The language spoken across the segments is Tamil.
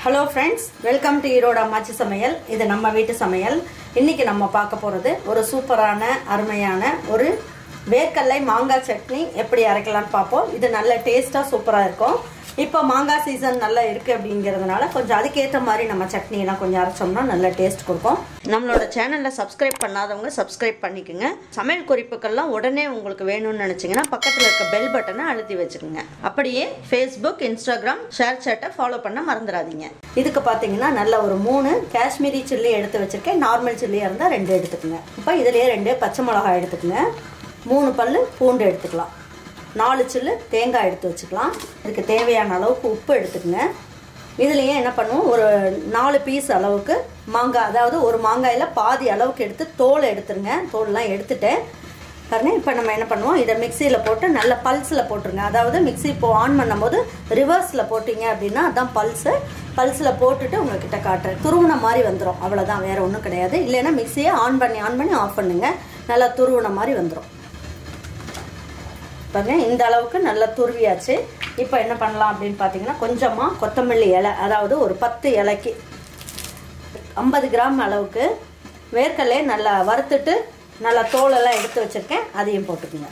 hello friends welcome to Erode அம்மாச்சி சமையல் இது நம்ம வீட்டு சமையல் இன்னைக்கு நம்ம பார்க்க போகிறது ஒரு சூப்பரான அருமையான ஒரு வேர்க்கடலை மாங்காய் சட்னி எப்படி அரைக்கலாம்னு பார்ப்போம் இது நல்ல டேஸ்ட்டாக சூப்பராக இருக்கும் இப்போ மாங்காய் சீசன் நல்லா இருக்குது அப்படிங்கிறதுனால கொஞ்சம் அதுக்கேற்ற மாதிரி நம்ம சட்னியெல்லாம் கொஞ்சம் அரைச்சோம்னா நல்ல டேஸ்ட் கொடுக்கும் நம்மளோட சேனலில் சப்ஸ்கிரைப் பண்ணாதவங்க சப்ஸ்கிரைப் பண்ணிக்கோங்க சமையல் குறிப்புகள்லாம் உடனே உங்களுக்கு வேணும்னு நினச்சிங்கன்னா பக்கத்தில் இருக்க பெல் பட்டனை அழுத்தி வச்சுக்கோங்க அப்படியே ஃபேஸ்புக் இன்ஸ்டாகிராம் ஷேர் சேட்டை ஃபாலோ பண்ண மறந்துடாதீங்க இதுக்கு பார்த்தீங்கன்னா நல்ல ஒரு மூணு காஷ்மீரி சில்லி எடுத்து வச்சுருக்கேன் நார்மல் சில்லியாக இருந்தால் ரெண்டு எடுத்துக்கோங்க இப்போ இதுலேயே ரெண்டு பச்சை மிளகாய் எடுத்துக்கோங்க மூணு பல் பூண்டு எடுத்துக்கலாம் நாலு சில்லு தேங்காய் எடுத்து வச்சுக்கலாம் இதுக்கு தேவையான அளவுக்கு உப்பு எடுத்துக்கோங்க இதுலேயே என்ன பண்ணுவோம் ஒரு நாலு பீஸ் அளவுக்கு மாங்காய் அதாவது ஒரு மாங்காயில் பாதி அளவுக்கு எடுத்து தோல் எடுத்துருங்க தோல்லாம் எடுத்துட்டேன் பாருங்க இப்போ நம்ம என்ன பண்ணுவோம் இதை மிக்சியில் போட்டு நல்ல பல்ஸில் போட்டுருங்க அதாவது மிக்சி இப்போ ஆன் பண்ணும்போது ரிவர்ஸில் போட்டிங்க அப்படின்னா அதான் பல்ஸு பல்ஸில் போட்டுட்டு உங்ககிட்ட காட்டுறேன் துருவுன மாதிரி வந்துடும் அவ்வளோதான் வேறு ஒன்றும் கிடையாது இல்லைன்னா மிக்சியை ஆன் பண்ணி ஆன் பண்ணி ஆஃப் பண்ணுங்க நல்லா துருவுன மாதிரி வந்துடும் பாருங்க இந்த அளவுக்கு நல்லா துருவியாச்சு இப்போ என்ன பண்ணலாம் அப்படின்னு பார்த்தீங்கன்னா கொஞ்சமாக கொத்தமல்லி இலை அதாவது ஒரு பத்து இலைக்கு ஐம்பது கிராம் அளவுக்கு வேர்க்கடலையை நல்லா வறுத்துட்டு நல்லா தோலெல்லாம் எடுத்து வச்சுருக்கேன் அதையும் போட்டுக்குங்க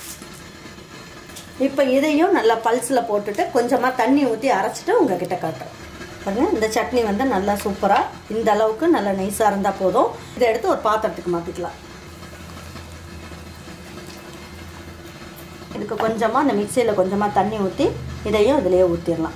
இப்போ இதையும் நல்லா பல்ஸில் போட்டுட்டு கொஞ்சமாக தண்ணி ஊற்றி அரைச்சிட்டு உங்ககிட்ட காட்டுறேன் பாருங்க இந்த சட்னி வந்து நல்லா சூப்பராக இந்த அளவுக்கு நல்லா நைஸாக இருந்தால் போதும் இதை எடுத்து ஒரு பாத்திரத்துக்கு மாற்றிக்கலாம் இதுக்கு கொஞ்சமாக அந்த மிக்சியில் கொஞ்சமாக தண்ணி ஊற்றி இதையும் இதிலேயே ஊற்றிடலாம்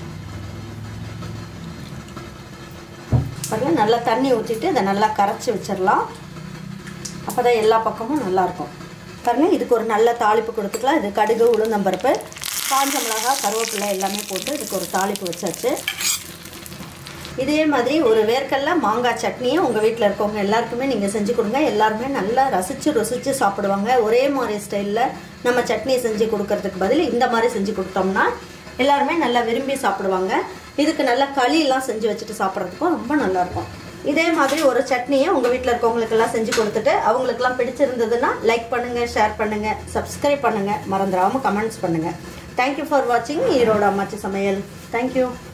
பாருங்க நல்லா தண்ணி ஊற்றிட்டு இதை நல்லா கரைச்சி வச்சிடலாம் அப்போ தான் எல்லா பக்கமும் நல்லாயிருக்கும் பாருங்க இதுக்கு ஒரு நல்ல தாளிப்பு கொடுத்துக்கலாம் இது கடுகு உளுந்தம்பருப்பு காஞ்ச மிளகாய் கருவேப்பிலை எல்லாமே போட்டு இதுக்கு ஒரு தாளிப்பு வச்சாச்சு இதே மாதிரி ஒரு வேர்க்கடல மாங்காய் சட்னியை உங்கள் வீட்டில் இருக்கவங்க எல்லாருக்குமே நீங்கள் செஞ்சு கொடுங்க எல்லாருமே நல்லா ரசித்து ருசித்து சாப்பிடுவாங்க ஒரே மாதிரி ஸ்டைலில் நம்ம சட்னி செஞ்சு கொடுக்கறதுக்கு பதில் இந்த மாதிரி செஞ்சு கொடுத்தோம்னா எல்லாருமே நல்லா விரும்பி சாப்பிடுவாங்க இதுக்கு நல்லா களியெல்லாம் செஞ்சு வச்சுட்டு சாப்பிட்றதுக்கும் ரொம்ப நல்லாயிருக்கும் இதே மாதிரி ஒரு சட்னியை உங்கள் வீட்டில் இருக்கவங்களுக்கெல்லாம் செஞ்சு கொடுத்துட்டு அவங்களுக்கெல்லாம் பிடிச்சிருந்ததுன்னா லைக் பண்ணுங்கள் ஷேர் பண்ணுங்கள் சப்ஸ்கிரைப் பண்ணுங்கள் மறந்துடாமல் கமெண்ட்ஸ் பண்ணுங்கள் தேங்க்யூ ஃபார் வாட்சிங் ஈரோடு அம்மாச்சி சமையல் தேங்க்யூ